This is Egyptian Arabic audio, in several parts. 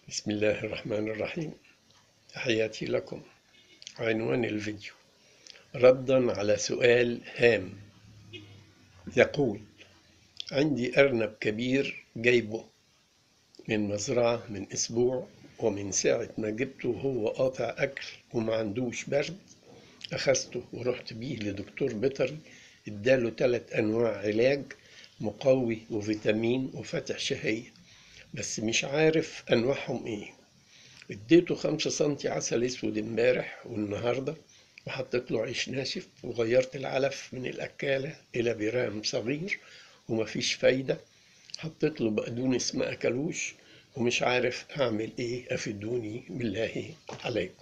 بسم الله الرحمن الرحيم تحياتي لكم عنوان الفيديو ردا على سؤال هام يقول عندي أرنب كبير جايبه من مزرعة من أسبوع ومن ساعة ما جبته وهو قاطع أكل وما عندوش برد أخذته ورحت بيه لدكتور بيطري اداله تلات أنواع علاج مقوي وفيتامين وفتح شهية بس مش عارف أنواعهم إيه اديته خمسة سنتي عسل أسود امبارح والنهاردة وحطيت له عيش ناشف وغيرت العلف من الأكالة إلى برام صغير ومفيش فايدة حطيت له بقدونس ما أكلوش ومش عارف أعمل إيه أفيدوني بالله عليكم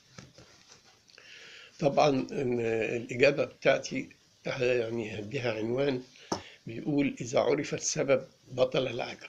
طبعا إن الإجابة بتاعتي يعني هديها عنوان بيقول إذا عرف السبب بطل العجب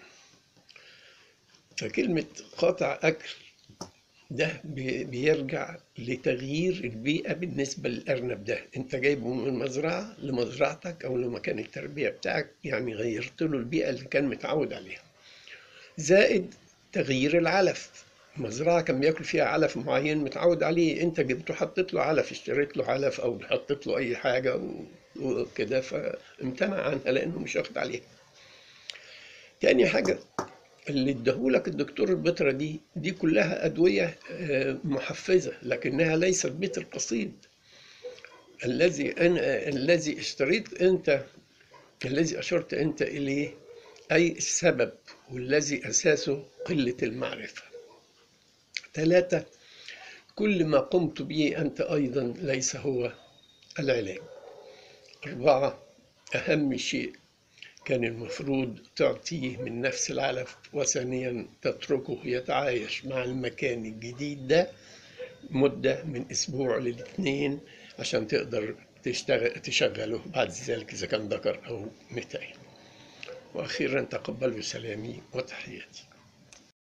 فكلمة قطع أكل ده بيرجع لتغيير البيئة بالنسبة للأرنب ده أنت جايبه من المزرعة لمزرعتك أو لمكان التربية بتاعك يعني غيرت له البيئة اللي كان متعود عليها زائد تغيير العلف المزرعة كان بياكل فيها علف معين متعود عليه انت جبته حطيت له علف اشتريت له علف او حطيت له اي حاجة وكده فامتنع عنها لانه مش واخد عليها تاني حاجة اللي اداهولك الدكتور البترة دي دي كلها أدوية محفزة لكنها ليست بيت القصيد الذي أنا الذي اشتريت أنت الذي أشرت أنت إليه أي السبب والذي أساسه قلة المعرفة ثلاثة كل ما قمت به أنت أيضا ليس هو العلاج أربعة أهم شيء كان المفروض تعطيه من نفس العلف وثانيا تتركه يتعايش مع المكان الجديد ده مدة من أسبوع لاثنين عشان تقدر تشتغل تشغله بعد ذلك إذا كان ذكر أو متين وأخيرا تقبلوا سلامي وتحياتي